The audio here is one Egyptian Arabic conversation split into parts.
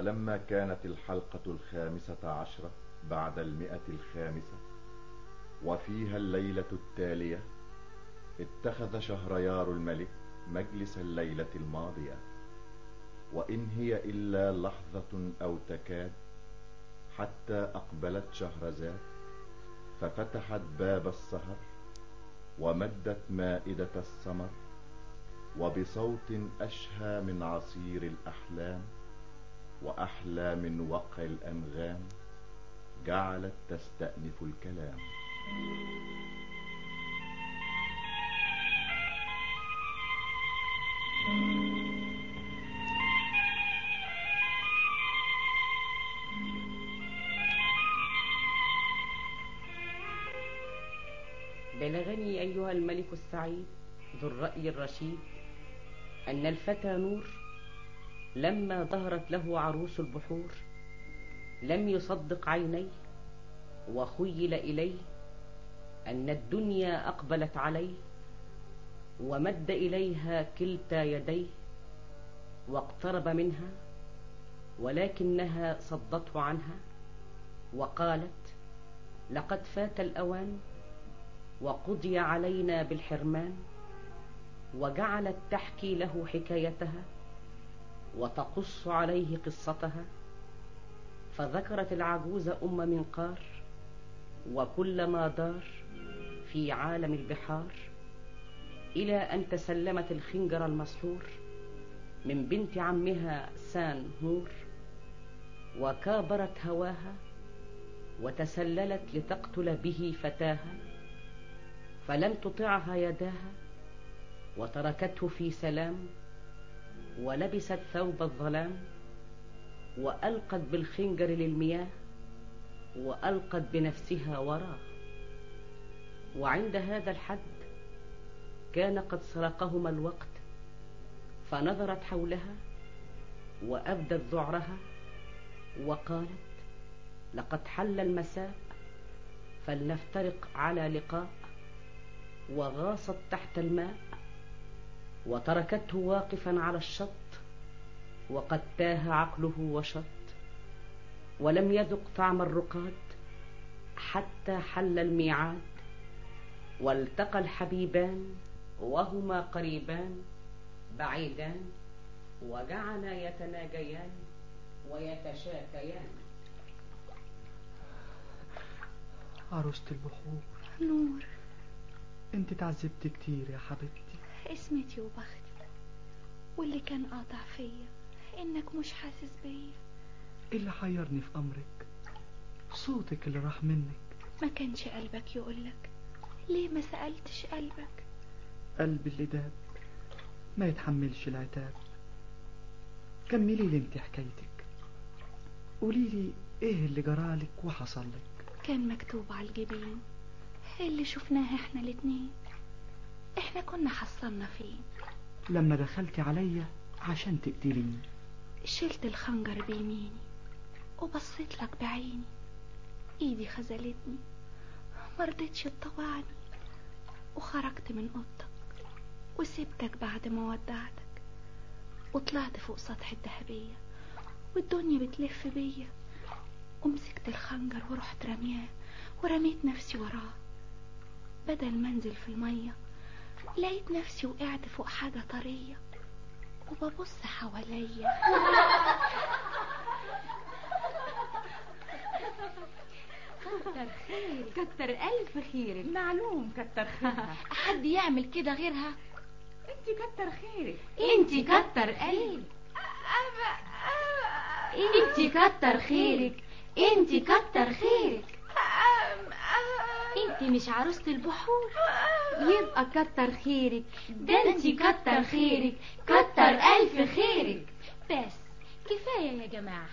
ولما كانت الحلقة الخامسة عشرة بعد المئة الخامسة وفيها الليلة التالية اتخذ شهريار الملك مجلس الليلة الماضية وإن هي إلا لحظة أو تكاد حتى أقبلت شهرزاد ففتحت باب السهر ومدت مائدة السمر وبصوت أشهى من عصير الأحلام وأحلى من وقع الأنغام جعلت تستأنف الكلام بلغني أيها الملك السعيد ذو الرأي الرشيد أن الفتى نور لما ظهرت له عروس البحور لم يصدق عينيه وخيل إليه أن الدنيا أقبلت عليه ومد إليها كلتا يديه واقترب منها ولكنها صدته عنها وقالت لقد فات الأوان وقضي علينا بالحرمان وجعلت تحكي له حكايتها وتقص عليه قصتها فذكرت العجوز أم منقار وكل ما دار في عالم البحار إلى أن تسلمت الخنجر المسحور من بنت عمها سان هور وكابرت هواها وتسللت لتقتل به فتاها فلم تطعها يداها وتركته في سلام ولبست ثوب الظلام وألقت بالخنجر للمياه وألقت بنفسها وراه وعند هذا الحد كان قد سرقهما الوقت فنظرت حولها وأبدت ذعرها وقالت لقد حل المساء فلنفترق على لقاء وغاصت تحت الماء وتركته واقفا على الشط وقد تاه عقله وشط ولم يذق طعم الرقاد حتى حل الميعاد والتقى الحبيبان وهما قريبان بعيدان وجعلا يتناجيان ويتشاكيان عروسة البحور نور انت تعذبت كتير يا حبيبتي اسمتي وبختي واللي كان قاطع فيا انك مش حاسس بيا اللي حيرني في امرك صوتك اللي راح منك ما كانش قلبك يقولك ليه ما سألتش قلبك قلبي اللي داب ما يتحملش العتاب كملي لي انت حكايتك قولي لي ايه اللي جرالك وحصل لك كان مكتوب على الجبين اللي شفناه احنا الاتنين احنا كنا حصلنا فين لما دخلتي عليا عشان تقتليني شلت الخنجر بيميني وبصيت لك بعيني ايدي خذلتني مرضتش تطوعني وخرجت من اوضتك وسبتك بعد ما ودعتك وطلعت فوق سطح الدهبية والدنيا بتلف بيا ومسكت الخنجر ورحت رمياه ورميت نفسي وراه بدل ما انزل في المية لقيت نفسي وقعت فوق حاجة طرية وببص حواليا كتر خير كتر ألف خيرك معلوم كتر خيرها حد يعمل كده غيرها انت كتر خيرك انت كتر ألف انت كتر خيرك انت كتر خيرك انت مش عروسة البحور يبقى كتر خيرك ده انت كتر خيرك كتر ألف خيرك بس كفاية يا جماعة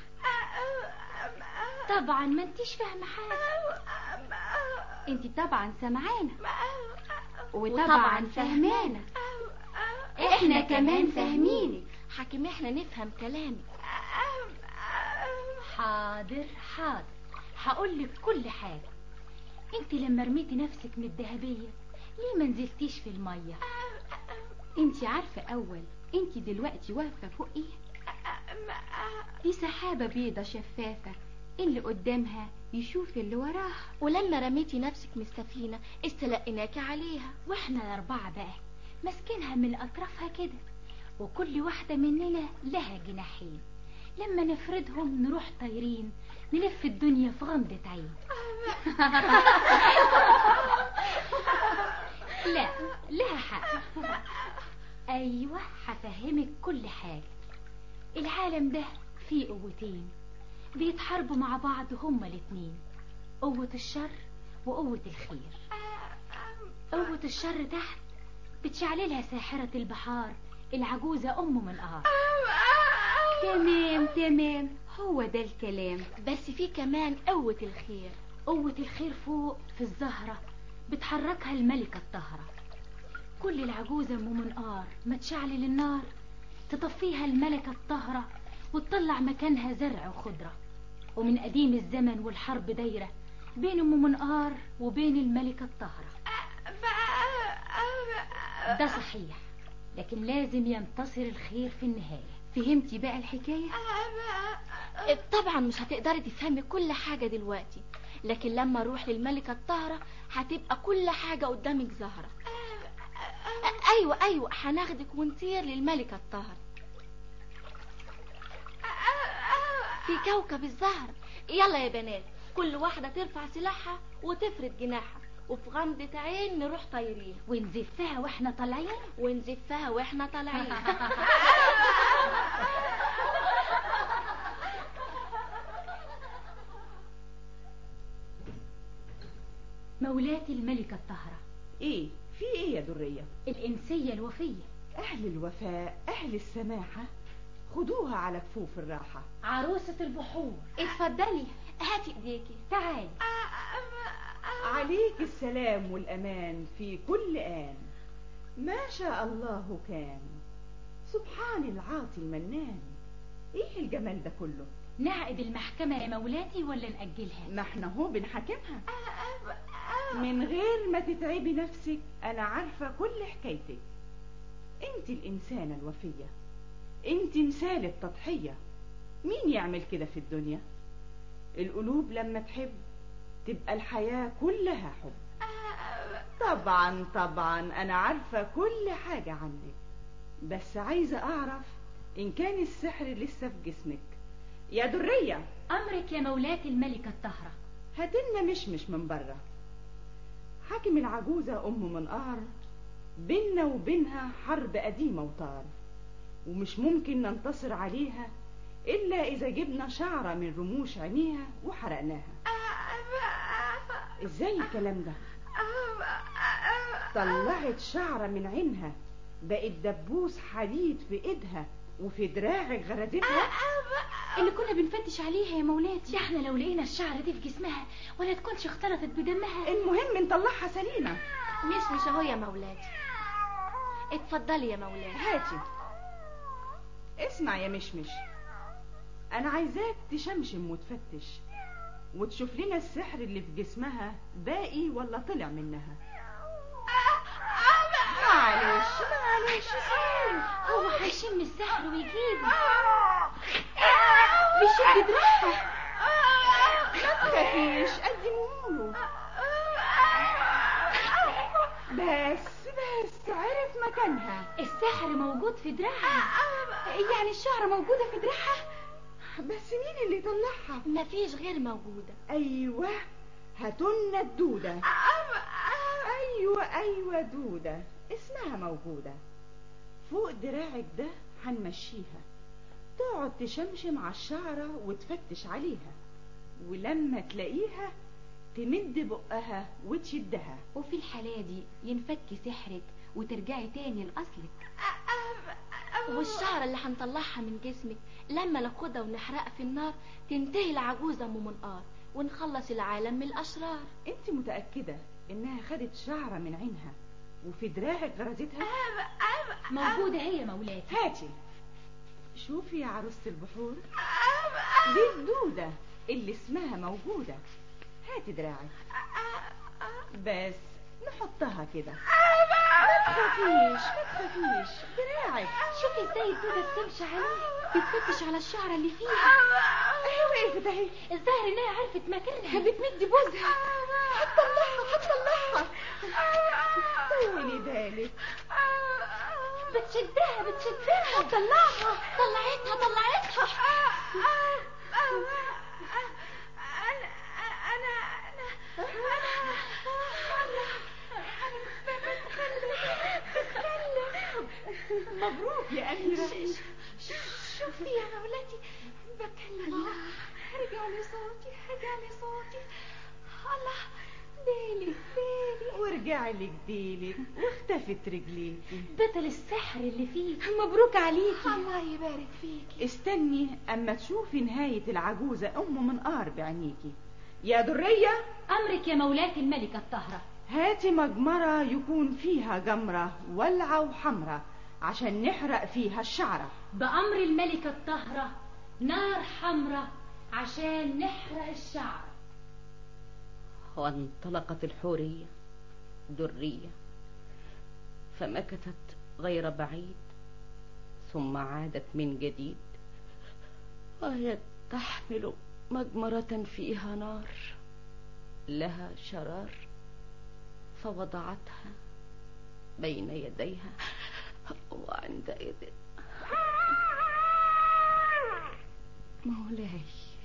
طبعا ما انتيش فاهمة حاجة انت طبعا سمعانة وطبعا فهمانة احنا كمان فاهمينك حاكم احنا نفهم كلامك حاضر حاضر هقولك كل حاجة انت لما رميتي نفسك من الذهبية ليه ما نزلتيش في المية انت عارفة اول انت دلوقتي واقفة فوق ايه دي سحابة بيضة شفافة اللي قدامها يشوف اللي وراها ولما رميتي نفسك من السفينة استلقيناكي عليها واحنا الأربعة بقى ماسكينها من أطرافها كده وكل واحدة مننا لها جناحين لما نفردهم نروح طايرين نلف الدنيا في غمضة عين لا لها حق أيوة هفهمك كل حاجة العالم ده فيه قوتين بيتحاربوا مع بعض هما الاتنين قوة الشر وقوة الخير قوة الشر تحت بتشعللها ساحرة البحار العجوزة أم من قهر تمام تمام هو ده الكلام بس في كمان قوة الخير قوة الخير فوق في الزهرة بتحركها الملكة الطاهرة كل العجوزة أم منقار ما تشعلل النار تطفيها الملكة الطاهرة وتطلع مكانها زرع وخضرة ومن قديم الزمن والحرب دايرة بين أم منقار وبين الملكة الطاهرة ده صحيح لكن لازم ينتصر الخير في النهاية فهمتي بقى الحكاية طبعا مش هتقدري تفهمي كل حاجة دلوقتي لكن لما اروح للملكة الطاهرة هتبقى كل حاجة قدامك ظاهرة ايوه ايوه هناخدك ونطير للملكة الطاهرة في كوكب الزهر يلا يا بنات كل واحدة ترفع سلاحها وتفرد جناحها وفي غمضة عين نروح طايرين ونزفها واحنا طالعين ونزفها واحنا طالعين مولاتي الملكة الطاهرة ايه في ايه يا درية الإنسية الوفية اهل الوفاء اهل السماحة خدوها على كفوف الراحة عروسة البحور اتفضلي هاتي ايديكي تعالي عليك السلام والأمان في كل آن ما شاء الله كان سبحان العاطي المنان ايه الجمال ده كله نعقد المحكمة يا مولاتي ولا نأجلها ما احنا هو بنحاكمها من غير ما تتعبي نفسك انا عارفة كل حكايتك انت الانسانة الوفية انت مثال التضحية مين يعمل كده في الدنيا القلوب لما تحب تبقى الحياة كلها حب طبعا طبعا انا عارفة كل حاجة عنك بس عايزة اعرف ان كان السحر لسه في جسمك يا درية أمرك يا مولاتي الملكة الطاهرة هاتلنا مشمش من بره حاكم العجوزة أم منقار بينا وبينها حرب قديمة وطار ومش ممكن ننتصر عليها إلا إذا جبنا شعرة من رموش عينيها وحرقناها إزاي الكلام ده طلعت شعرة من عينها بقت دبوس حديد في إيدها وفي دراعك غرزتها اللي كنا بنفتش عليها يا مولاتي احنا لو لقينا الشعر دي في جسمها ولا تكونش اختلطت بدمها المهم نطلعها سليمة مش مش اهو يا مولاتي اتفضلي يا مولاتي هاتي اسمع يا مشمش انا عايزاك تشمشم وتفتش وتشوف لنا السحر اللي في جسمها باقي ولا طلع منها معلش معلش سير هو هيشم السحر ويجيبه بيشد دراعها ما تخافيش قدموله بس بس عرف مكانها السحر موجود في دراعها يعني الشعر موجودة في دراعها بس مين اللي طلعها مفيش غير موجودة ايوه هاتولنا الدودة ايوه ايوه دودة اسمها موجودة فوق دراعك ده هنمشيها تقعد تشمشم على الشعرة وتفتش عليها ولما تلاقيها تمد بقها وتشدها وفي الحالة دي ينفك سحرك وترجعي تاني لأصلك والشعرة اللي هنطلعها من جسمك لما ناخدها ونحرقها في النار تنتهي العجوزة ام منقار ونخلص العالم من الأشرار انت متأكدة انها خدت شعرة من عينها وفي دراعك غرزتها موجودة هي مولاتي هاتي شوفي يا عروسة البحور دي الدودة اللي اسمها موجودة هاتي دراعك بس نحطها كده ما تخافيش ما تخافيش دراعك شوفي ازاي الدودة بتمشي عليه بتفتش على الشعرة اللي فيها ايه وقفت اهي الظاهر انها عرفت مكانها بتمد بوزها هتطلعها هتطلعها طولي بالك بتشدها بتشدها طلعها طلعتها طلعتها مبروك يا أميرة شوفي يا مولاتي بكلم اهو رجع لي صوتي رجع لي صوتي الله ليلي ليلي ورجع لك ديلك واختفت رجليكي بطل السحر اللي فيه مبروك عليكي الله يبارك فيكي استني اما تشوفي نهاية العجوزة ام منقار بعينيكي يا درية امرك يا مولاتي الملكة الطاهرة هاتي مجمرة يكون فيها جمرة ولعة وحمرة عشان نحرق فيها الشعرة بأمر الملكة الطاهرة نار حمراء عشان نحرق الشعر وانطلقت الحورية درية فمكثت غير بعيد ثم عادت من جديد وهي تحمل مجمرة فيها نار لها شرار فوضعتها بين يديها وعندئذ مولاي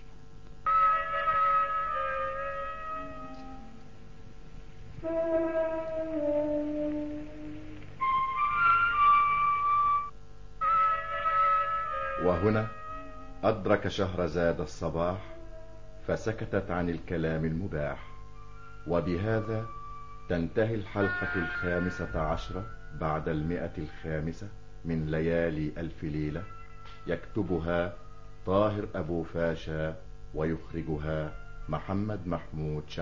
وهنا أدرك شهرزاد الصباح فسكتت عن الكلام المباح وبهذا تنتهي الحلقة الخامسة عشرة بعد المئة الخامسة من ليالي ألف ليلة يكتبها طاهر أبو فاشا ويخرجها محمد محمود